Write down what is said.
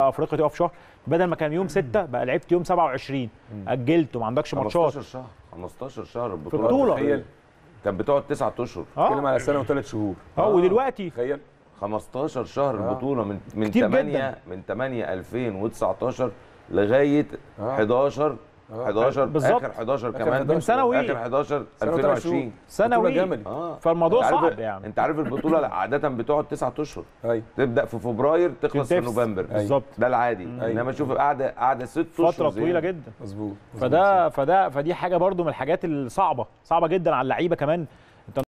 افريقيا تقف شهر بدل ما كان يوم 6 بقى لعبت يوم 27 اجلت وما عندكش ماتشات 15 شهر 15 شهر في البطوله بطولة. تخيل كانت بتقعد 9 اشهر بتتكلم اه على سنه وثلاث شهور اه ودلوقتي تخيل 15 شهر آه. البطوله من من كتير 8 جداً. من 8 2019 لغايه آه. 11 آه. 11 بالظبط. اخر 11 آخر كمان 11. من سنوي. اخر 11 سنة وثلاث شهور. 2020 سنوي. بطولة جملي اه فالموضوع أنت عارف- صعب يعني انت عارف البطوله عاده بتقعد 9 اشهر ايوه تبدا في فبراير تخلص في تنتفس. نوفمبر بالظبط ده العادي انما شوف قاعده قاعده 6 اشهر فتره زي- طويله جدا مظبوط فده فده فدي حاجه برضو من الحاجات الصعبه صعبه جدا على اللعيبه كمان